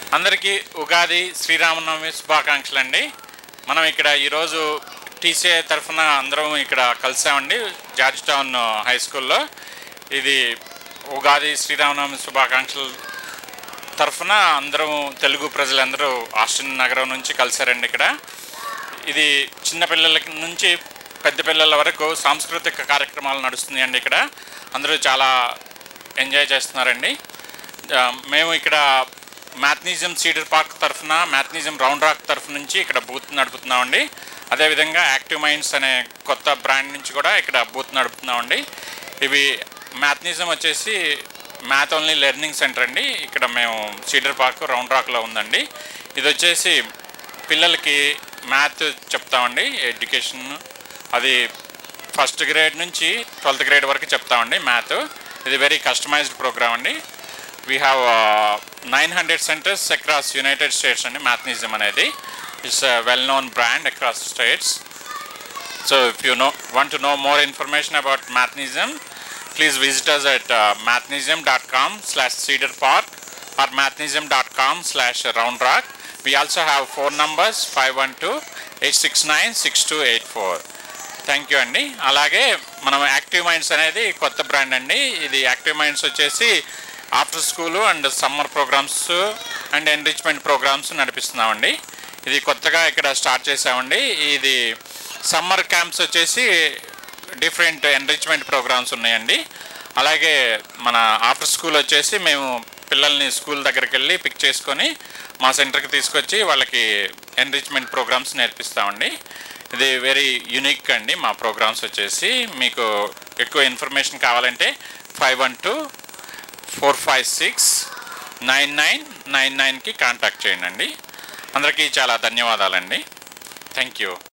అందరికీ ఉగాది శ్రీరామనవమి శుభాకాంక్షలు అండి మనం ఇక్కడ ఈరోజు టీసీఐ తరఫున అందరం ఇక్కడ కలిసామండి జార్జ్ టౌన్ హై స్కూల్లో ఇది ఉగాది శ్రీరామనవమి శుభాకాంక్షలు తరఫున అందరం తెలుగు ప్రజలందరూ ఆస్టిన్ నగరం నుంచి కలిసారండి ఇక్కడ ఇది చిన్నపిల్లల నుంచి పెద్ద పిల్లల వరకు సాంస్కృతిక కార్యక్రమాలు నడుస్తున్నాయండి ఇక్కడ అందరూ చాలా ఎంజాయ్ చేస్తున్నారండి ఆ, మేము ఇక్కడ మ్యాథ్నీజియం సీడర్ పార్క్ తరఫున మ్యాథ్నీజియం రౌండ్ రాక్ తరఫు నుంచి ఇక్కడ బూత్ నడుపుతున్నామండి అదేవిధంగా యాక్టివ్ మైండ్స్ అనే కొత్త బ్రాండ్ నుంచి కూడా ఇక్కడ బూత్ నడుపుతున్నామండి ఇవి మ్యాథ్నిజం వచ్చేసి మ్యాథ్ ఓన్లీ లెర్నింగ్ సెంటర్ అండి ఇక్కడ మేము సీడర్ పార్క్ రౌండ్ రాక్లో ఉందండి ఇది వచ్చేసి పిల్లలకి మ్యాథ్ చెప్తామండి ఎడ్యుకేషన్ అది ఫస్ట్ గ్రేడ్ నుంచి ట్వెల్త్ గ్రేడ్ వరకు చెప్తామండి మ్యాథ్ ఇది వెరీ కస్టమైజ్డ్ ప్రోగ్రామ్ అండి we have nine hundred centres across United States అండి మ్యాథ్నిజం అనేది it's well known brand across states So if you know want to know more information about Mathnism, please visit us at uh, mathnism.com slash cedar park or mathnism.com slash round rock. We also have phone numbers 512-869-6284. Thank you అండి అలాగే మనం active minds అనేది కొత్త brand అండి ఇది active minds వచ్చేసి after school and summer programmes and enrichment programmes నడిపిస్తున్నామండి ఇది కొత్తగా ఇక్కడ స్టార్ట్ చేసామండి ఇది సమ్మర్ క్యాంప్స్ వచ్చేసి డిఫరెంట్ ఎన్రిచ్మెంట్ ప్రోగ్రామ్స్ ఉన్నాయండి అలాగే మన ఆఫ్టర్ స్కూల్ వచ్చేసి మేము పిల్లల్ని స్కూల్ దగ్గరికి వెళ్ళి పిక్ చేసుకొని మా సెంటర్కి తీసుకొచ్చి వాళ్ళకి ఎన్రిచ్మెంట్ ప్రోగ్రామ్స్ నేర్పిస్తామండి ఇది వెరీ యునిక్ అండి మా ప్రోగ్రామ్స్ వచ్చేసి మీకు ఎక్కువ ఇన్ఫర్మేషన్ కావాలంటే five one two four five six nine nine nine నైన్కి కాంటాక్ట్ చేయండి అందరికీ చాలా ధన్యవాదాలండి థ్యాంక్ యూ